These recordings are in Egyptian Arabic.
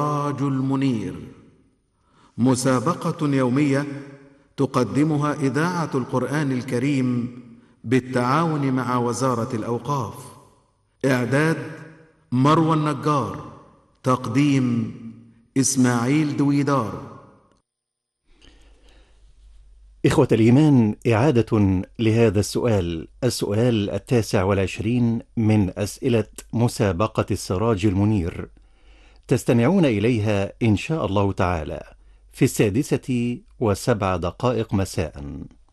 السراج المنير مسابقه يوميه تقدمها اذاعه القران الكريم بالتعاون مع وزاره الاوقاف اعداد مروى النجار تقديم اسماعيل دويدار إخوة الإيمان إعادة لهذا السؤال السؤال التاسع والعشرين من أسئلة مسابقة السراج المنير تستمعون إليها إن شاء الله تعالى في السادسة وسبع دقائق مساء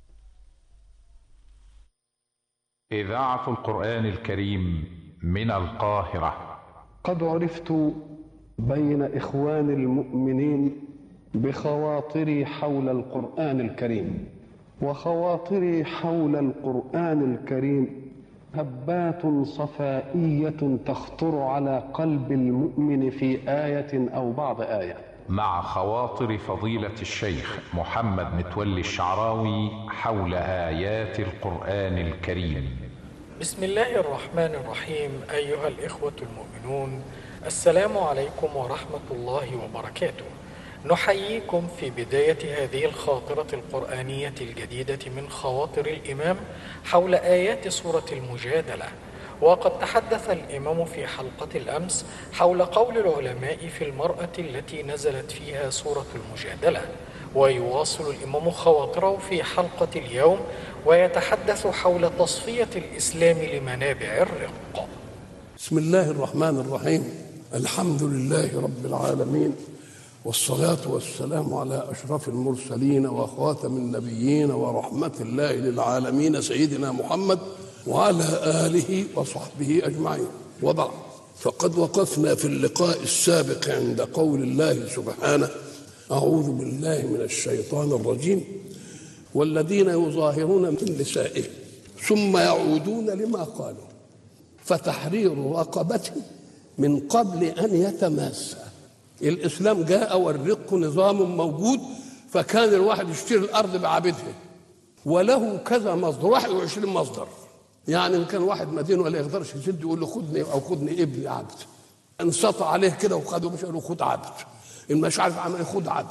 إذاعة القرآن الكريم من القاهرة قد عرفت بين إخوان المؤمنين بخواطري حول القرآن الكريم وخواطري حول القرآن الكريم هبات صفائية تخطر على قلب المؤمن في آية أو بعض آية مع خواطر فضيلة الشيخ محمد متولي الشعراوي حول آيات القرآن الكريم بسم الله الرحمن الرحيم أيها الإخوة المؤمنون السلام عليكم ورحمة الله وبركاته نحييكم في بداية هذه الخاطرة القرآنية الجديدة من خواطر الإمام حول آيات سورة المجادلة وقد تحدث الإمام في حلقة الأمس حول قول العلماء في المرأة التي نزلت فيها سورة المجادلة ويواصل الإمام خواطره في حلقة اليوم ويتحدث حول تصفية الإسلام لمنابع الرق بسم الله الرحمن الرحيم الحمد لله رب العالمين والصلاة والسلام على أشرف المرسلين وخاتم النبيين ورحمة الله للعالمين سيدنا محمد وعلى آله وصحبه أجمعين وبعد فقد وقفنا في اللقاء السابق عند قول الله سبحانه أعوذ بالله من الشيطان الرجيم والذين يظاهرون من نسائهم ثم يعودون لما قالوا فتحرير رقبة من قبل أن يتماسا الإسلام جاء والرق نظام موجود فكان الواحد يشتري الأرض بعبدها وله كذا مصدر 21 مصدر يعني ان كان واحد مدين ولا يقدرش يسد يقول له خدني او خدني ابني عبد انسطع عليه كده وخده مش قال له خد عبد ان مش عارف عمل خد عبد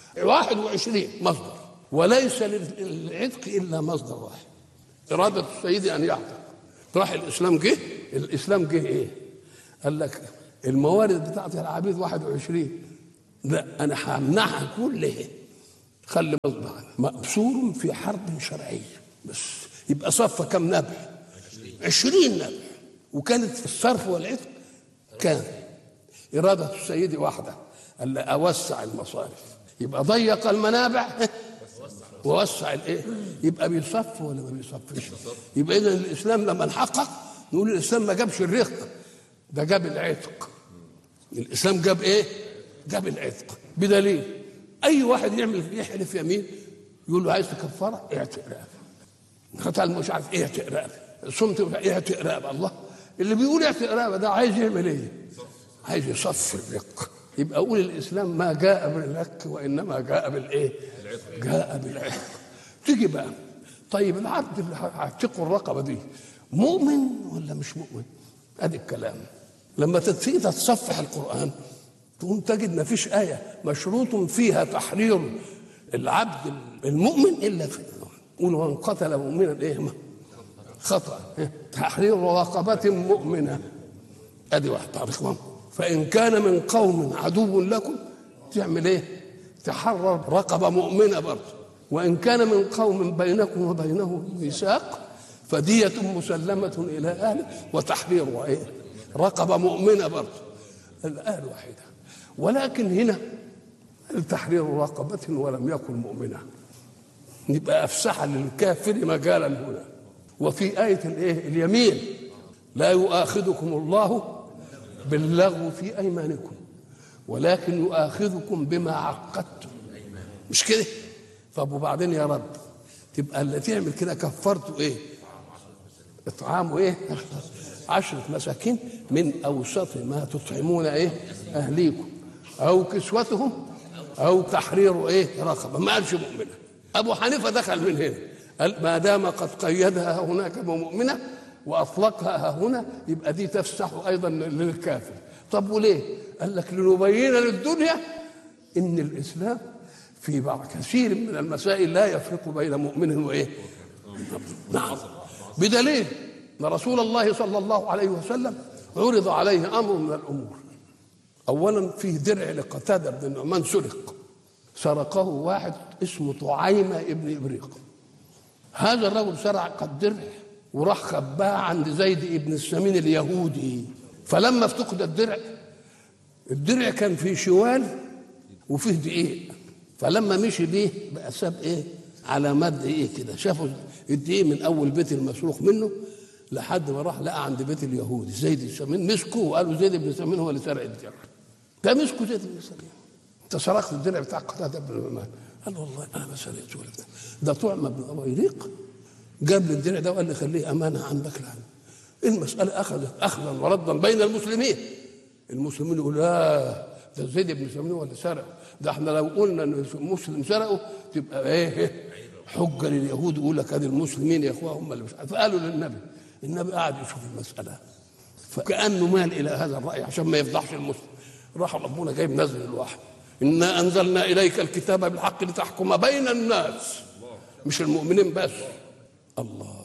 21 مصدر وليس للعتق الا مصدر واحد اراده السيد ان يعتق راح الاسلام جه الاسلام جه ايه؟ قال لك الموارد بتاعت العبيد 21 لا انا همنعها كلها خلي مصدر مأسور في حرب شرعيه بس يبقى صفى كم نبع؟ عشرين نبع وكانت في الصرف والعتق كان إرادة السيد واحدة قال أوسع المصارف يبقى ضيق المنابع ووسع الايه؟ يبقى بيصف ولا ما بيصفش؟ يبقى اذا الاسلام لما نحقق نقول الاسلام ما جابش الرق ده جاب العتق الاسلام جاب ايه؟ جاب العتق بدليل اي واحد يعمل يحلف يمين يقول له عايز تكفره اعتق رقبه قتل مش عارف ايه اعتق رقبه صمت اعتق رقبه الله اللي بيقول اعتق رقبه ده عايز يعمل ايه؟ عايز يصفي الرق يبقى اقول الاسلام ما جاء بالرق وانما جاء بالايه؟ جاء بالعتق تيجي بقى طيب العبد اللي هيعتقوا الرقبه دي مؤمن ولا مش مؤمن؟ ادي الكلام لما تيجي تتصفح القران تقوم تجد ما فيش ايه مشروط فيها تحرير العبد المؤمن الا في قول وان قتل مؤمنا ايه خطا تحرير رقبة مؤمنة ادي واحد تعرف فان كان من قوم عدو لكم تعمل ايه؟ تحرر رقبة مؤمنة برضه وان كان من قوم بينكم وبينهم ميثاق فدية مسلمة إلى أهله وتحرير إيه؟ رقبة مؤمنة برضه الآية الواحدة ولكن هنا تحرير رقبة ولم يكن مؤمنة يبقى أفسح للكافر مجالا هنا وفي آية الإيه؟ اليمين لا يؤاخذكم الله باللغو في أيمانكم ولكن يؤاخذكم بما عقدتم مش كده طب وبعدين يا رب تبقى اللي تعمل كده كفرته ايه اطعام ايه عشرة مساكين من اوسط ما تطعمون ايه اهليكم او كسوتهم او تحرير ايه رقبه ما قالش مؤمنه ابو حنيفه دخل من هنا قال ما دام قد قيدها هناك بمؤمنه واطلقها هنا يبقى دي تفسح ايضا للكافر طب وليه قال لك لنبين للدنيا ان الاسلام في بعض كثير من المسائل لا يفرق بين مؤمن وايه نعم بدليل ان رسول الله صلى الله عليه وسلم عرض عليه امر من الامور اولا فيه درع لقتاده بن النعمان سرق سرقه واحد اسمه طعيمه ابن ابريق هذا الرجل سرق الدرع وراح خباه عند زيد ابن السمين اليهودي فلما افتقد الدرع الدرع كان فيه شوال وفيه دقيق فلما مشي بيه بقى ساب ايه علامات دقيق كده شافوا الدقيق من اول بيت المسروق منه لحد ما راح لقى عند بيت اليهودي زيد بن سمين مسكه وقالوا زيد بن سمين هو اللي سرق الدرع ده مسكه زيد بن سمين انت سرقت الدرع بتاع قتاده بن النعمان قال والله انا ما سرقته ولا بتاع. ده طعم بن ابيريق جاب لي الدرع ده وقال لي خليه امانه عندك لعنه المساله اخذت اخذا وردا بين المسلمين المسلمين يقولوا لا ده زيد بن سمين هو اللي سرق ده احنا لو قلنا ان مسلم سرقه تبقى ايه حجه لليهود يقول لك ادي المسلمين يا اخوان هم اللي مش فقالوا للنبي النبي قعد يشوف المساله فكانه مال الى هذا الراي عشان ما يفضحش المسلم راح ربنا جايب نزل الواحد انا انزلنا اليك الكتاب بالحق لتحكم بين الناس مش المؤمنين بس الله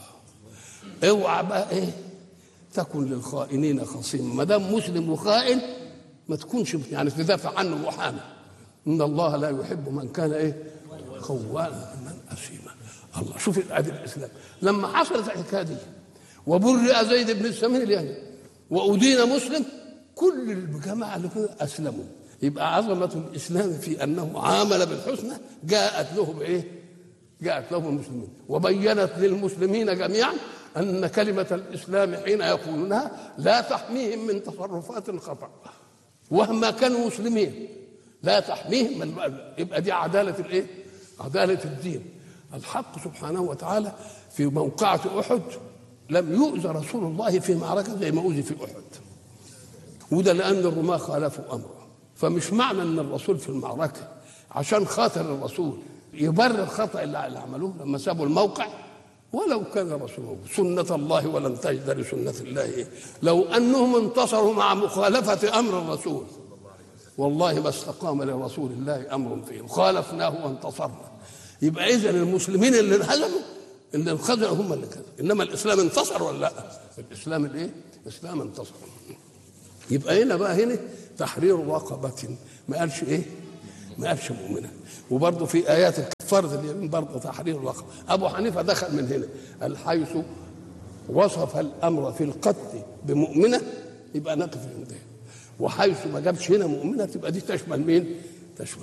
اوعى بقى ايه تكن للخائنين خصيما ما دام مسلم وخائن ما تكونش يعني تدافع عنه محامي ان الله لا يحب من كان ايه خوانا من اثيما الله شوف ادي الاسلام لما حصلت الحكايه دي وبرئ زيد بن السمين اليهودي وادين مسلم كل الجماعه اللي كانوا اسلموا يبقى عظمه الاسلام في انه عامل بالحسنى جاءت له بايه؟ جاءت لهم المسلمين وبينت للمسلمين جميعا ان كلمه الاسلام حين يقولونها لا تحميهم من تصرفات خطا وهما كانوا مسلمين لا تحميهم من يبقى دي عداله الايه؟ عداله الدين الحق سبحانه وتعالى في موقعة أحد لم يؤذى رسول الله في معركة زي ما أوذي في أحد وده لأن الرماة خالفوا أمره فمش معنى أن الرسول في المعركة عشان خاطر الرسول يبرر الخطأ اللي عملوه لما سابوا الموقع ولو كان رسوله سنة الله ولن تجد لسنة الله إيه؟ لو أنهم انتصروا مع مخالفة أمر الرسول والله ما استقام لرسول الله أمر فيهم خالفناه وانتصرنا يبقى إذا المسلمين اللي انهزموا اللي انخزعوا هم اللي كذا إنما الإسلام انتصر ولا لا الإسلام الإيه الإسلام انتصر يبقى هنا بقى هنا تحرير رقبة ما قالش إيه ما قالش مؤمنة وبرضه في آيات كفارة اليمين برضه تحرير الرقبة أبو حنيفة دخل من هنا قال حيث وصف الأمر في القتل بمؤمنة يبقى نقف عندها وحيث ما جابش هنا مؤمنة تبقى دي تشمل مين؟ تشمل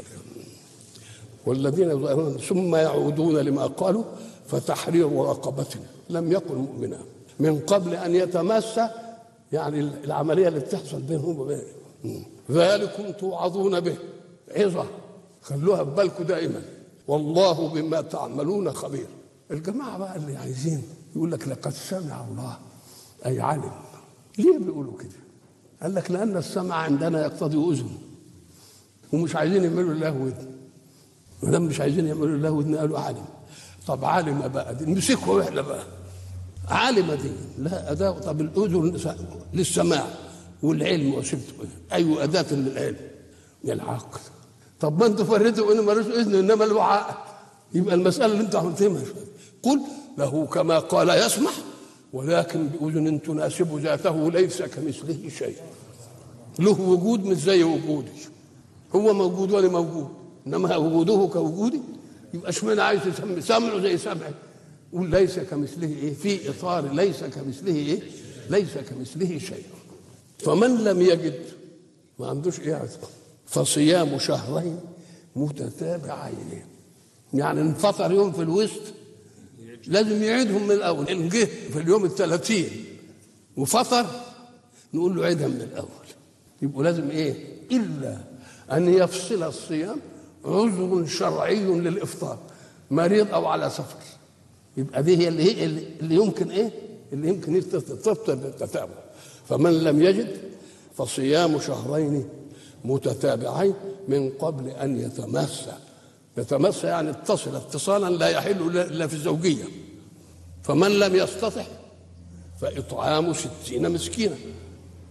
والذين يظاهرون ثم يعودون لما قالوا فتحرير رقبة لم يكن مؤمنا من قبل أن يتمس يعني العملية اللي بتحصل بينهم وبين ذلكم توعظون به عظة خلوها في بالكم دائما والله بما تعملون خبير الجماعة بقى اللي عايزين يقول لك لقد سمع الله أي علم ليه بيقولوا كده قال لك لأن السمع عندنا يقتضي أذن ومش عايزين يعملوا الله ودن ما دام مش عايزين يعملوا الله ودن قالوا عالم طب عالم بقى دي نمسكه احنا بقى عالمة دي لا أداة طب الأذن للسماع والعلم وسبته أي أداة للعلم العقل طب ما انتوا فريتوا انه ملوش اذن انما له عقل يبقى المساله اللي انتوا عملتوها قل له كما قال يسمع ولكن باذن تناسب ذاته ليس كمثله شيء له وجود مش زي وجودي هو موجود وانا موجود انما وجوده كوجودي يبقى اشمعنى عايز يسمي سمعه زي سمعي قول ليس كمثله ايه في اطار ليس كمثله ايه ليس كمثله شيء فمن لم يجد ما عندوش ايه عزق فصيام شهرين متتابعين يعني انفطر يوم في الوسط لازم يعيدهم من الاول ان جه في اليوم الثلاثين وفطر نقول له عيدها من الاول يبقى لازم ايه الا ان يفصل الصيام عذر شرعي للافطار مريض او على سفر يبقى دي هي اللي هي اللي يمكن ايه اللي يمكن تفطر بالتتابع فمن لم يجد فصيام شهرين متتابعين من قبل ان يتمسى يتمسى يعني اتصل اتصالا لا يحل الا في الزوجيه فمن لم يستطع فاطعام ستين مسكينا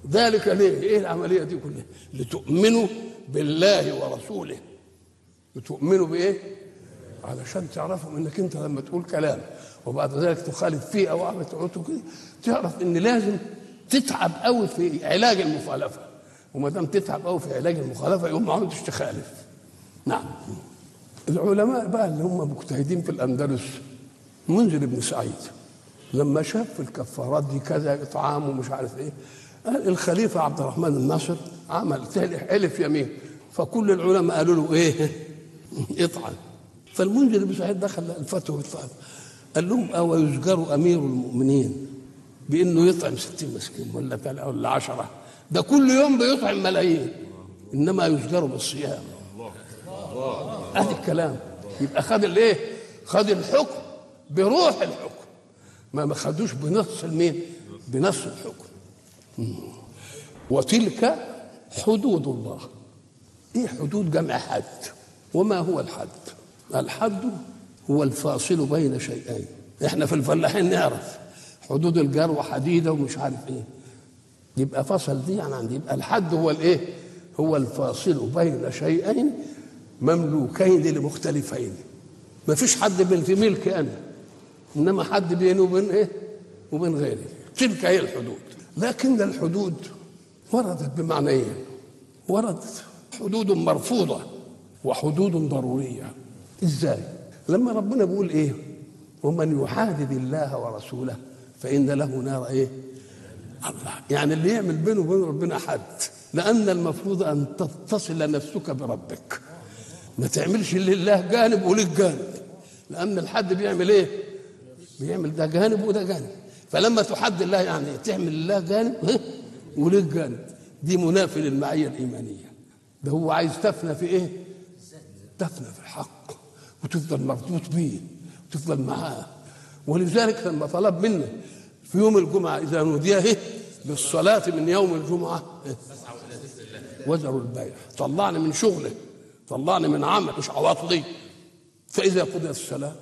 ذلك ليه؟ ايه العمليه دي كلها؟ لتؤمنوا بالله ورسوله لتؤمنوا بايه؟ علشان تعرفوا انك انت لما تقول كلام وبعد ذلك تخالف فيه او عمل تعود كده تعرف ان لازم تتعب قوي في علاج المخالفه وما دام تتعب قوي في علاج المخالفه يقوم ما عدتش تخالف نعم العلماء بقى اللي هم مجتهدين في الاندلس منذر بن سعيد لما شاف في الكفارات دي كذا اطعام ومش عارف ايه قال الخليفه عبد الرحمن الناصر عمل تالي حلف يمين فكل العلماء قالوا له ايه اطعم فالمنذر بن سعيد دخل الفتوى بالطعام قال لهم او يزجر امير المؤمنين بانه يطعم ستين مسكين ولا تل- ولا عشرة ده كل يوم بيطعم ملايين انما يزجر بالصيام ادي الكلام يبقى خد الايه خد الحكم بروح الحكم ما ما خدوش بنص المين بنص الحكم مم. وتلك حدود الله ايه حدود جمع حد وما هو الحد الحد هو الفاصل بين شيئين احنا في الفلاحين نعرف حدود الجار حديده ومش عارف ايه يبقى فصل دي يعني عندي يبقى الحد هو الايه هو الفاصل بين شيئين مملوكين لمختلفين ما فيش حد بين في ملكي انا انما حد بينه وبين ايه وبين غيري تلك هي الحدود لكن الحدود وردت بمعنيين وردت حدود مرفوضه وحدود ضروريه ازاي لما ربنا بيقول ايه ومن يحادد الله ورسوله فان له نار ايه الله يعني اللي يعمل بينه وبين ربنا حد لان المفروض ان تتصل نفسك بربك ما تعملش لله جانب ولك جانب لان الحد بيعمل ايه بيعمل ده جانب وده جانب فلما تحد الله يعني تعمل لله جانب ها، ولك جانب دي منافي للمعيه الايمانيه ده هو عايز تفنى في ايه تفنى في الحق وتفضل مربوط بيه وتفضل معاه ولذلك لما طلب منا في يوم الجمعة إذا نودي إيه بالصلاة من يوم الجمعة إيه؟ وزروا البيع طلعني من شغله طلعني من عمل مش عواطلي فإذا قضيت الصلاة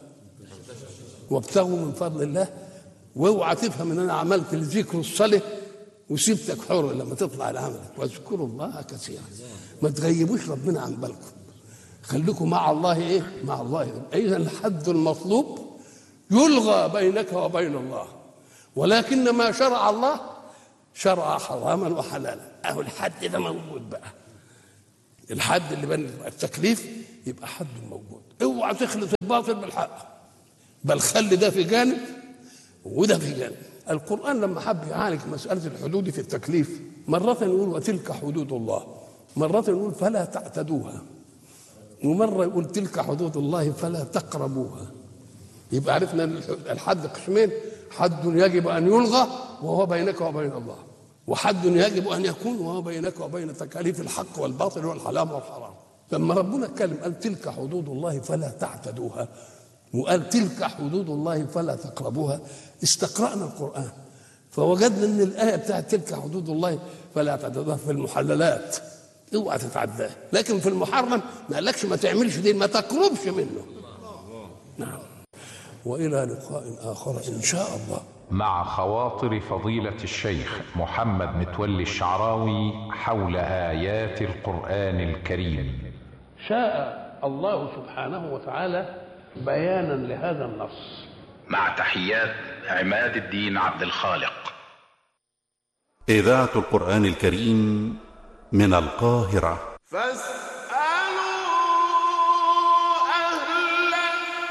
وابتغوا من فضل الله واوعى تفهم ان انا عملت الذكر الصلاه وسبتك حر لما تطلع لعملك واذكروا الله كثيرا ما تغيبوش ربنا عن بالكم خليكم مع الله ايه مع الله اذا الحد المطلوب يلغى بينك وبين الله ولكن ما شرع الله شرع حراما وحلالا اهو الحد ده موجود بقى الحد اللي بين التكليف يبقى حد موجود اوعى تخلط الباطل بالحق بل خلي ده في جانب وده في جانب القرآن لما حب يعالج مسألة الحدود في التكليف مرة يقول وتلك حدود الله مرة يقول فلا تعتدوها ومرة يقول تلك حدود الله فلا تقربوها يبقى عرفنا ان الحد قسمين حد يجب ان يلغى وهو بينك وبين الله وحد يجب ان يكون وهو بينك وبين تكاليف الحق والباطل والحلال والحرام لما ربنا اتكلم قال تلك حدود الله فلا تعتدوها وقال تلك حدود الله فلا تقربوها استقرأنا القرآن فوجدنا ان الآية بتاعت تلك حدود الله فلا تعتدوها في المحللات اوعى تتعداها لكن في المحرم ما قالكش ما تعملش دي ما تقربش منه نعم والى لقاء اخر ان شاء الله مع خواطر فضيلة الشيخ محمد متولي الشعراوي حول آيات القرآن الكريم شاء الله سبحانه وتعالى بيانا لهذا النص مع تحيات عماد الدين عبد الخالق إذاعة القرآن الكريم من القاهرة فاسألوا